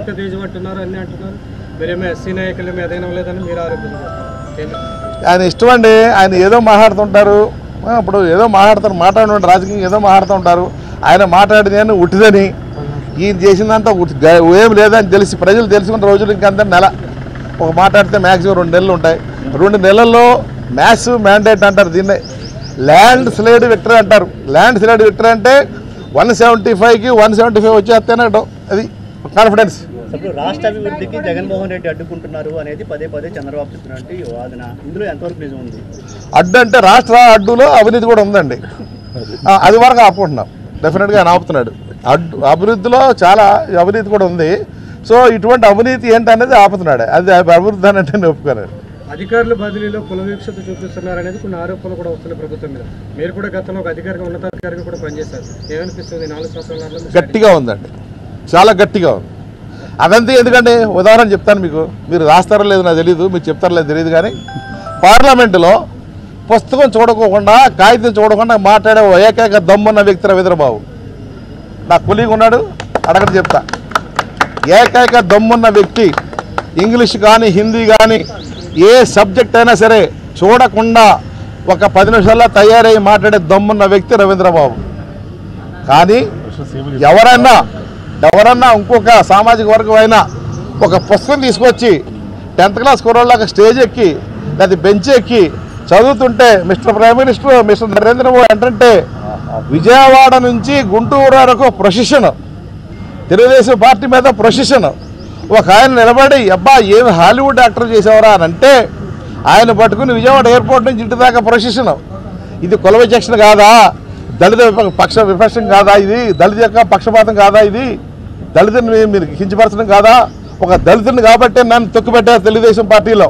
Party తీసిపట్టున్నారు అన్ని అంటున్నారు మీరేమో ఎస్సీ నాయకులు ఏమో ఎదగడం లేదని మీరు ఆరోపణ చేస్తారు ఆయన ఇష్టం అండి ఆయన ఏదో మాట్లాడుతుంటారు ఆ, ఇప్పుడు ఏదో మాట్లాడతారు మాట్లాడిన రాజకీయం ఏదో మాట్లాడుతూ ఉంటారు ఆయన మాట్లాడింది అని ఉట్టిదని ఈయన చేసిందంతా ఉట్టి- గ- ఏం లేదని తెలిసి ప్రజలు తెలుసుకున్న రోజులు ఇంకంత నెల ఒక మాట్లాడితే మ్యాక్సిమం రెండు నెలలు ఉంటాయి రెండు నెలల్లో మ్యాథ్స్ మ్యాండేట్ అంటారు దీన్నే ల్యాండ్ స్లైడ్ విక్టరీ అంటారు ల్యాండ్ స్లైడ్ విక్టరీ అంటే వన్ సెవెంటీ ఫైవ్కి వన్ సెవెంటీ ఫైవ్ వచ్చేస్తేనట అది కాన్ఫిడెన్స్ అసలు రాష్ట్ర అభివృద్ధికి జగన్మోహన్ రెడ్డి అడ్డుకుంటున్నారు అనేది పదే పదే చంద్రబాబు చెప్తున్నట్టు ఈ వాదన ఇందులో ఎంతవరకు నిజం ఉంది అడ్డు అంటే రాష్ట్ర అడ్డులో అవినీతి కూడా ఉందండి ఆ, అది వరకు ఆపుకుంటున్నాం డెఫినెట్గా ఆయన ఆపుతున్నాడు అడ్డు అభివృద్ధిలో చాలా అవినీతి కూడా ఉంది సో ఇటువంటి అవినీతి ఏంటనేది ఆపుతున్నాడు అది అభివృద్ధి అని అంటే నేను ఒప్పుకోను అధికారుల బదిలీలో కుల వివక్షత చూపిస్తున్నారు అనేది కొన్ని ఆరోపణలు కూడా వస్తున్నాయి ప్రభుత్వం మీద మీరు కూడా గతంలో ఒక అధికారిగా ఉన్నతాధికారిగా కూడా పనిచేశారు ఏమనిపిస్తుంది ఈ నాలుగు సంవత్సరాలలో మీ గట్టిగా ఉందండి చాలా గట్టిగా ఉంది అదంతా ఎందుకంటే ఉదాహరణ చెప్తాను మీకు మీరు రాస్తారో లేదో నాకు తెలియదు మీరు చెప్తారో లేదో తెలియదు కానీ పార్లమెంటులో పుస్తకం చూడకోకుండా కాగితం చూడకుండా మాట్లాడే ఓ ఏకైక దమ్మున్న వ్యక్తి రవీంద్రబాబు నా కొలీగ్ ఉన్నాడు అడగని చెప్తా ఏకైక దమ్మున్న వ్యక్తి ఇంగ్లీష్ కానీ హిందీ కానీ ఏ సబ్జెక్ట్ అయినా సరే చూడకుండా ఒక పది నిమిషాల్లో తయారై మాట్లాడే దమ్మున్న వ్యక్తి రవీంద్రబాబు కానీ ఎవరన్నా ఎవరన్నా ఇంకొక సామాజిక వర్గం అయినా ఒక పుస్తకం తీసుకొచ్చి టెన్త్ క్లాస్ కుర్రోళ్ళకి స్టేజ్ ఎక్కి లేదా బెంచ్ ఎక్కి చదువుతుంటే mister prime minister mister Narendra Modi అంటే విజయవాడ నుంచి గుంటూరు వరకు ప్రొసెషన్ తెలుగుదేశం పార్టీ మీద ప్రొసెషన్ ఒక ఆయన నిలబడి అబ్బా ఏమి హాలీవుడ్ యాక్టర్ చేసేవరా అని అంటే ఆయన పట్టుకుని విజయవాడ ఎయిర్పోర్ట్ నుంచి ఇంటి దాకా ప్రొసెషన్ ఇది కుల విచక్షణ కాదా దళిత విప- పక్ష విపక్షం కాదా ఇది దళిత యొక్క పక్షపాతం కాదా ఇది దళితుని మీ- మీరు కించపరచడం కాదా ఒక దళితుని కాబట్టి నన్ను తొక్కిపెట్టారు తెలుగుదేశం పార్టీలో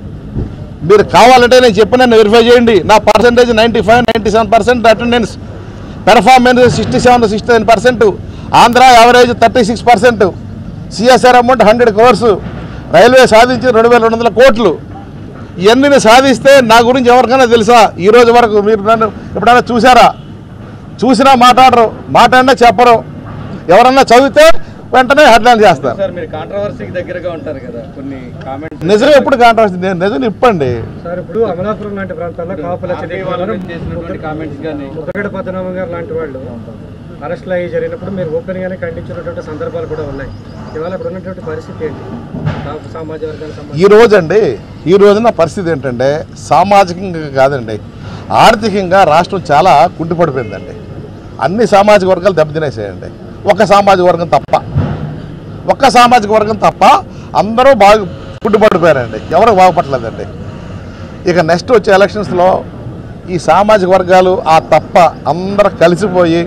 మీరు కావాలంటే నేను చెప్పి నన్ను వెరిఫై చేయండి నా percentage ninety five ninety seven percent attendance performance sixty seven sixty nine percent Andhra average thirty six percent CSR amount hundred crores railway సాధించి రెండు వేల రెండు వందల కోట్లు ఇవన్నీ నేను సాధిస్తే నా గురించి ఎవరికైనా తెలుసా ఈ రోజు వరకు మీరు నన్ను ఎప్పుడైనా చూసారా చూసినా మాట్లాడరు మాట్లాడినా చెప్పరు ఎవరన్నా చదివితే వెంటనే హెడ్లైన్ చేస్తారు సార్ మీరు కాంట్రవర్సీకి దగ్గరగా ఉంటారు కదా కొన్ని కామెంట్స్ నిజం ఎప్పుడు కాంట్రాక్ట్ నేను నిజం ఇప్పండి సార్ ఇప్పుడు అమలాపురం లాంటి ప్రాంతాల్లో కాపుల చేసినటువంటి కామెంట్స్ కానీ ముద్దగడ పద్మనాభం గారు లాంటి వాళ్ళు అరెస్టులు అయ్యి జరిగినప్పుడు మీరు ఓపెన్ గానే ఖండించినటువంటి సందర్భాలు కూడా ఉన్నాయి ఇవాళ ఇప్పుడు ఉన్నటువంటి పరిస్థితి ఏంటి కాపు సామాజిక వర్గానికి సంబంధించి ఈ రోజండి ఈ రోజున పరిస్థితి ఏంటంటే సామాజికంగా కాదండి ఆర్థికంగా రాష్ట్రం చాలా కుంటిపడిపోయిందండి అన్ని సామాజిక వర్గాలు దెబ్బతినేసేయండి ఒక సామాజిక వర్గం తప్ప ఒక్క సామాజిక వర్గం తప్ప అందరూ బాగా కుంటిపడిపోయారండి ఎవరు బాగుపడలేదండి ఇక నెక్స్ట్ వచ్చే ఎలక్షన్స్లో ఈ సామాజిక వర్గాలు ఆ తప్ప అందరూ కలిసిపోయి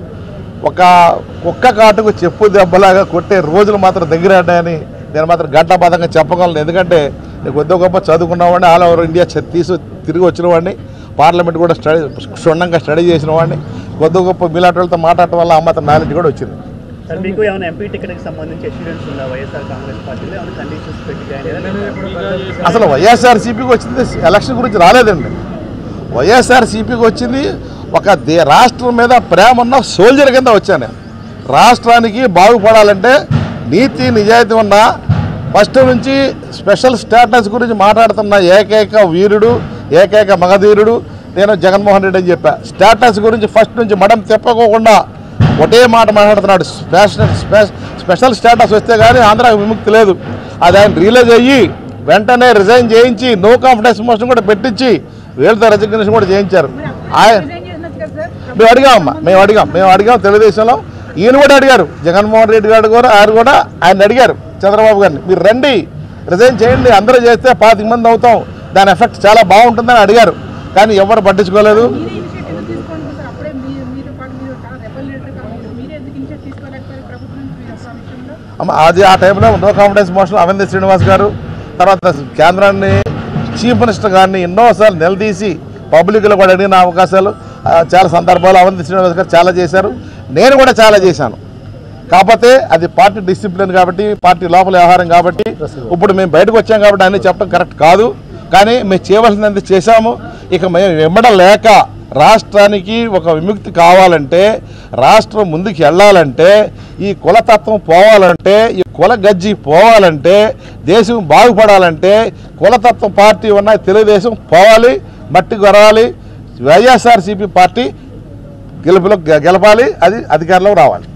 ఒక కుక్క కాటుకు చెప్పు దెబ్బలాగా కొట్టే రోజులు మాత్రం దగ్గరాడాయని నేను మాత్రం గంటాబద్ధంగా చెప్పగలను ఎందుకంటే నేను కొద్దిగా గొప్ప చదువుకున్నవాడిని ఆల్ ఓవర్ ఇండియా చ- తీసి తిరిగి వచ్చిన వాడిని పార్లమెంట్ కూడా స్టడీ క్షుణ్ణంగా స్టడీ చేసిన వాడిని కొద్దిగా గొప్ప మీలాంటి వాళ్ళతో మాట్లాడటం వల్ల అమ్మ నాలెడ్జ్ కూడా వచ్చింది సార్ మీకు ఏమైనా ఎంపీ టికెట్కి సంబంధించి ఎక్స్పీరియన్స్ ఉందా వైఎస్ఆర్ కాంగ్రెస్ పార్టీలో ఏమైనా కండిషన్స్ పెట్టి జాయిన్ అయ్యారా? అసలు వైఎస్ఆర్సీపీకి వచ్చింది ఎలక్షన్ గురించి రాలేదండి వైఎస్ఆర్సీపీకి వచ్చింది ఒక దే రాష్ట్రం మీద ప్రేమ ఉన్న సోల్జర్ కింద వచ్చాను రాష్ట్రానికి బాగుపడాలంటే నీతి నిజాయితీ ఉన్న ఫస్ట్ నుంచి స్పెషల్ స్టేటస్ గురించి మాట్లాడుతున్న ఏకైక వీరుడు ఏకైక మగధీరుడు నేను జగన్మోహన్ రెడ్డి అని చెప్పా స్టేటస్ గురించి ఫస్ట్ నుంచి మడం తిప్పకోకుండా ఒకటే మాట మాట్లాడుతున్నాడు స్పెషల్ స్పె- స్పెషల్ స్టేటస్ వస్తే కానీ ఆంధ్రాకి విముక్తి లేదు అది ఆయన రిలీజ్ అయ్యి వెంటనే రిజైన్ చేయించి నో కాన్ఫిడెన్స్ మోషన్ కూడా పెట్టించి వీళ్ళతో రెసిగ్నేషన్ కూడా చేయించారు ఆయన మేము అడిగామమ్మా మేము అడిగాం మేము అడిగాం తెలుగుదేశంలో ఈయన కూడా అడిగారు జగన్మోహన్ రెడ్డి గారు కూడా ఆయన కూడా ఆయన అడిగారు చంద్రబాబు గారిని మీరు రండి రిజైన్ చేయండి అందరూ చేస్తే పాతిక మంది అవుతాం దాని ఎఫెక్ట్ చాలా బాగుంటుందని అడిగారు కానీ ఎవరు పట్టించుకోలేదు మీరే ఇనిషియేటివ్ ఎందుకు తీసుకోండి సార్ అప్పుడే మీరు మీరు పాటు మీరు చాలా రెబల్ లీడర్ కాబట్టి మీరే ఎందుకు ఇనిషియేటివ్ తీసుకోలేకపోయారు ప్రభుత్వం నుంచి మీరు అసలు ఆ విషయంలో అమ్మ అది ఆ టైంలో no confidence motion Avanti Srinivas garu తర్వాత కేంద్రాన్ని చీఫ్ మినిస్టర్ గారిని ఎన్నోసార్లు నిలదీసి పబ్లిక్లో కూడా అడిగిన అవకాశాలు ఆ, చాలా సందర్భాలు అవంతి శ్రీనివాస్ గారు చాలా చేశారు నేను కూడా చాలా చేశాను కాకపోతే అది పార్టీ డిసిప్లిన్ కాబట్టి పార్టీ లోపల వ్యవహారం కాబట్టి ఇప్పుడు మేము బయటకు వచ్చాం కాబట్టి అన్ని చెప్పడం కరెక్ట్ కాదు కానీ మేము చేయవలసినంత చేశాము ఇక మేము వెంబడం లేక రాష్ట్రానికి ఒక విముక్తి కావాలంటే రాష్ట్రం ముందుకు వెళ్ళాలంటే ఈ కులతత్వం పోవాలంటే ఈ కుల గజ్జి పోవాలంటే దేశం బాగుపడాలంటే కులతత్వం పార్టీ ఉన్న తెలుగుదేశం పోవాలి మట్టి కొరాలి వైఎస్ఆర్సీపీ పార్టీ గెలుపులో గెలపాలి అది అధికారంలోకి రావాలి